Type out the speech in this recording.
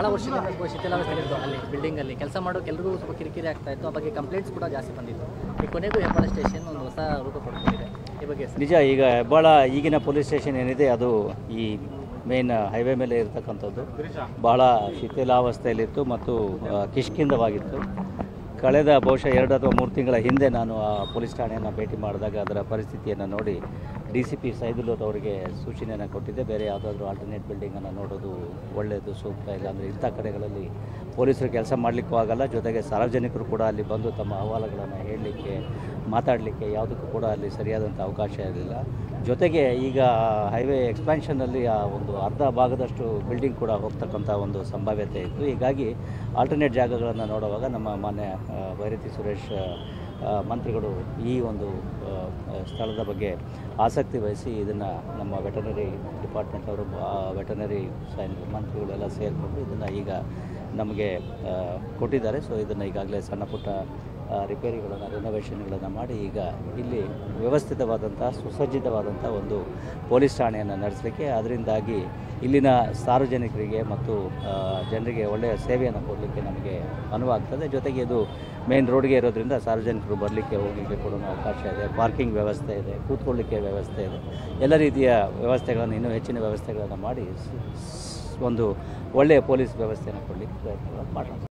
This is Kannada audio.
ವರ್ಷಗಳಿಂದ ಸ್ವಲ್ಪ ಶಿಥಿಲಾವಸ್ಥೆಯಲ್ಲಿತ್ತು ಅಲ್ಲಿ ಬಿಲ್ಡಿಂಗಲ್ಲಿ ಕೆಲಸ ಮಾಡೋಕೆ ಎಲ್ರಿಗೂ ಸ್ವಲ್ಪ ಕಿರಿಕಿರಿ ಆಗ್ತಾ ಇತ್ತು ಆ ಬಗ್ಗೆ ಕಂಪ್ಲೇಂಟ್ಸ್ ಕೂಡ ಜಾಸ್ತಿ ಬಂದಿತ್ತು ಈ ಕೊನೆಗೂ ಹೆಬ್ಬಾಳ ಸ್ಟೇಷನ್ ಒಂದು ಹೊಸ ರೂಪ ಪಡ್ಕೊಂಡಿದೆ ಈ ಬಗ್ಗೆ ಸರ್ ನಿಜ ಈಗ ಹೆಬ್ಬಾಳ ಈಗಿನ ಪೊಲೀಸ್ ಸ್ಟೇಷನ್ ಏನಿದೆ ಅದು ಈ ಮೇನ್ ಹೈವೇ ಮೇಲೆ ಇರತಕ್ಕಂಥದ್ದು ಬಹಳ ಶಿಥಿಲಾವಸ್ಥೆಯಲ್ಲಿತ್ತು ಮತ್ತು ಆ, ಕಿಷ್ಕಿಂದವಾಗಿತ್ತು ಕಳೆದ ಬಹುಶಃ ಎರಡು ಅಥವಾ ಮೂರು ತಿಂಗಳ ಹಿಂದೆ ನಾನು ಆ ಪೊಲೀಸ್ ಠಾಣೆಯನ್ನು ಭೇಟಿ ಮಾಡಿದಾಗ ಅದರ ಪರಿಸ್ಥಿತಿಯನ್ನು ನೋಡಿ ಡಿ ಸಿ ಪಿ ಸೈದುಲ್ಲೋತ್ ಅವರಿಗೆ ಸೂಚನೆಯನ್ನು ಕೊಟ್ಟಿದ್ದೆ ಬೇರೆ ಯಾವುದಾದ್ರೂ ಆಲ್ಟರ್ನೇಟ್ ಬಿಲ್ಡಿಂಗನ್ನು ನೋಡೋದು ಒಳ್ಳೆಯದು ಸೂಕ್ತ ಇಲ್ಲ ಅಂದರೆ ಇಂಥ ಕಡೆಗಳಲ್ಲಿ ಪೊಲೀಸರು ಕೆಲಸ ಮಾಡಲಿಕ್ಕೂ ಆಗಲ್ಲ ಜೊತೆಗೆ ಸಾರ್ವಜನಿಕರು ಕೂಡ ಅಲ್ಲಿ ಬಂದು ತಮ್ಮ ಅಹವಾಲುಗಳನ್ನು ಹೇಳಲಿಕ್ಕೆ ಮಾತಾಡಲಿಕ್ಕೆ ಯಾವುದಕ್ಕೂ ಕೂಡ ಅಲ್ಲಿ ಸರಿಯಾದಂಥ ಅವಕಾಶ ಇರಲಿಲ್ಲ ಜೊತೆಗೆ ಈಗ ಹೈವೇ ಎಕ್ಸ್ಪ್ಯಾನ್ಷನ್ನಲ್ಲಿ ಆ ಒಂದು ಅರ್ಧ ಭಾಗದಷ್ಟು ಬಿಲ್ಡಿಂಗ್ ಕೂಡ ಹೋಗ್ತಕ್ಕಂಥ ಒಂದು ಸಂಭಾವ್ಯತೆ ಇತ್ತು ಹೀಗಾಗಿ ಆಲ್ಟರ್ನೇಟ್ ಜಾಗಗಳನ್ನು ನೋಡುವಾಗ ನಮ್ಮ ಮಾನ್ಯ ಆ, ಬೈರತಿ ಸುರೇಶ್ ಆ, ಮಂತ್ರಿಗಳು ಈ ಒಂದು ಆ, ಸ್ಥಳದ ಬಗ್ಗೆ ಆಸಕ್ತಿ ವಹಿಸಿ ಇದನ್ನು ನಮ್ಮ ವೆಟನರಿ ಡಿಪಾರ್ಟ್ಮೆಂಟ್ ಅವರು ವೆಟನರಿ ಸೈನ್ ಮಂತ್ರಿಗಳೆಲ್ಲ ಸೇರಿಕೊಂಡು ಇದನ್ನು ಈಗ ನಮಗೆ ಆ, ಕೊಟ್ಟಿದ್ದಾರೆ ಸೊ ಇದನ್ನು ಈಗಾಗಲೇ ಸಣ್ಣ ಪುಟ್ಟ ಆ, ರಿಪೇರಿಗಳನ್ನು ರಿನೋವೇಷನ್ಗಳನ್ನು ಮಾಡಿ ಈಗ ಇಲ್ಲಿ ವ್ಯವಸ್ಥಿತವಾದಂಥ ಸುಸಜ್ಜಿತವಾದಂಥ ಒಂದು ಪೊಲೀಸ್ ಠಾಣೆಯನ್ನು ನಡೆಸಲಿಕ್ಕೆ ಅದರಿಂದಾಗಿ ಇಲ್ಲಿನ ಸಾರ್ವಜನಿಕರಿಗೆ ಮತ್ತು ಆ, ಜನರಿಗೆ ಒಳ್ಳೆಯ ಸೇವೆಯನ್ನು ಕೊಡಲಿಕ್ಕೆ ನಮಗೆ ಅನುವಾಗ್ತದೆ ಜೊತೆಗೆ ಇದು ಮೇನ್ ರೋಡ್ಗೆ ಇರೋದ್ರಿಂದ ಸಾರ್ವಜನಿಕರು ಬರಲಿಕ್ಕೆ ಹೋಗಲಿಕ್ಕೆ ಕೂಡ ಅವಕಾಶ ಇದೆ ಪಾರ್ಕಿಂಗ್ ವ್ಯವಸ್ಥೆ ಇದೆ ಕೂತ್ಕೊಳ್ಳಿಕ್ಕೆ ವ್ಯವಸ್ಥೆ ಇದೆ ಎಲ್ಲ ರೀತಿಯ ವ್ಯವಸ್ಥೆಗಳನ್ನು ಇನ್ನೂ ಹೆಚ್ಚಿನ ವ್ಯವಸ್ಥೆಗಳನ್ನು ಮಾಡಿ ಸ್- ಸ್- ಒಂದು ಒಳ್ಳೆಯ ಪೊಲೀಸ್ ವ್ಯವಸ್ಥೆಯನ್ನು ಕೊಡಲಿಕ್ಕೆ ಪ್ರಯತ್ನ ಮಾಡೋಣ